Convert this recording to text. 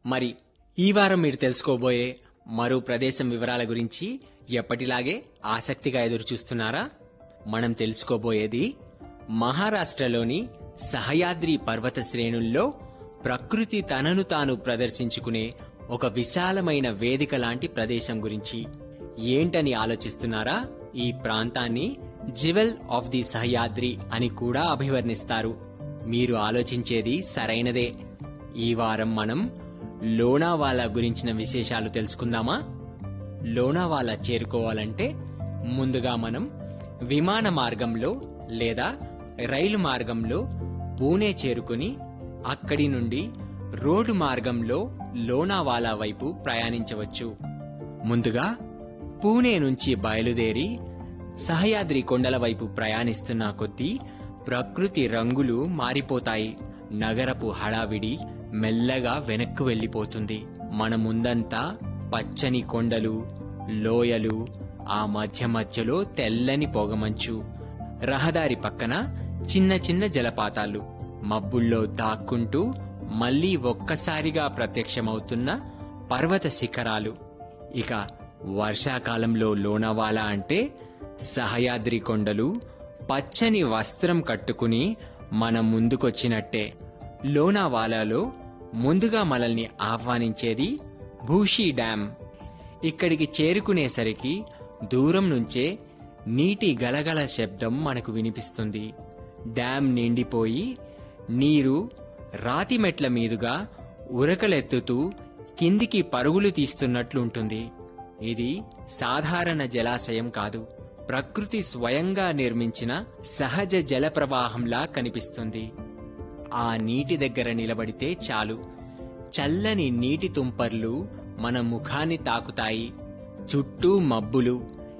మరి ఈ వారం మీరు తెలుసుకోబోయే మరో ప్రదేశం వివరాల గురించి ఎప్పటిలాగే ఆసక్తిగా ఎదురు చూస్తున్నారా మనం తెలుసుకోబోయేది మహారాష్ట్రలోని సహయాద్రి పర్వత శ్రేణుల్లో ప్రకృతి తనను తాను ప్రదర్శించుకునే ఒక విశాలమైన వేదిక లాంటి ప్రదేశం గురించి ఏంటని ఆలోచిస్తున్నారా ఈ ప్రాంతాన్ని జివెల్ ఆఫ్ ది సహయాద్రి అని కూడా అభివర్ణిస్తారు మీరు ఆలోచించేది సరైనదే ఈ వారం మనం లోనావాలా గురించిన విశేషాలు తెలుసుకుందామా లోనావాలా చేరుకోవాలంటే ముందుగా మనం విమాన మార్గంలో లేదా రైలు మార్గంలో పూణే చేరుకుని అక్కడి నుండి రోడ్డు మార్గంలో లోనావాలా వైపు ప్రయాణించవచ్చు ముందుగా పూణే నుంచి బయలుదేరి సహయాద్రి కొండల వైపు ప్రయాణిస్తున్న కొద్దీ ప్రకృతి రంగులు మారిపోతాయి నగరపు హడావిడి మెల్లగా వెనక్కు వెళ్ళిపోతుంది మన ముందంతా పచ్చని కొండలు లోయలు ఆ మధ్య మధ్యలో తెల్లని పొగమంచు రహదారి పక్కన చిన్న చిన్న జలపాతాలు మబ్బుల్లో దాక్కుంటూ మళ్ళీ ఒక్కసారిగా ప్రత్యక్షమవుతున్న పర్వత శిఖరాలు ఇక వర్షాకాలంలో లోనావాలా అంటే సహయాద్రి కొండలు పచ్చని వస్త్రం కట్టుకుని మన ముందుకొచ్చినట్టే లోనావాలాలో ముందుగా మనల్ని ఆహ్వానించేది భూషీ డ్యాం ఇక్కడికి చేరుకునేసరికి దూరం నుంచే నీటి గలగల శబ్దం మనకు వినిపిస్తుంది డ్యాం నిండిపోయి నీరు రాతి మెట్ల మీదుగా ఉరకలెత్తుతూ కిందికి పరుగులు తీస్తున్నట్లుంటుంది ఇది సాధారణ జలాశయం కాదు ప్రకృతి స్వయంగా నిర్మించిన సహజ జల ప్రవాహంలా కనిపిస్తుంది ఆ నీటి దగ్గర నిలబడితే చాలు చల్లని నీటి తుంపర్లు మన ముఖాన్ని తాకుతాయి చుట్టూ మబ్బులు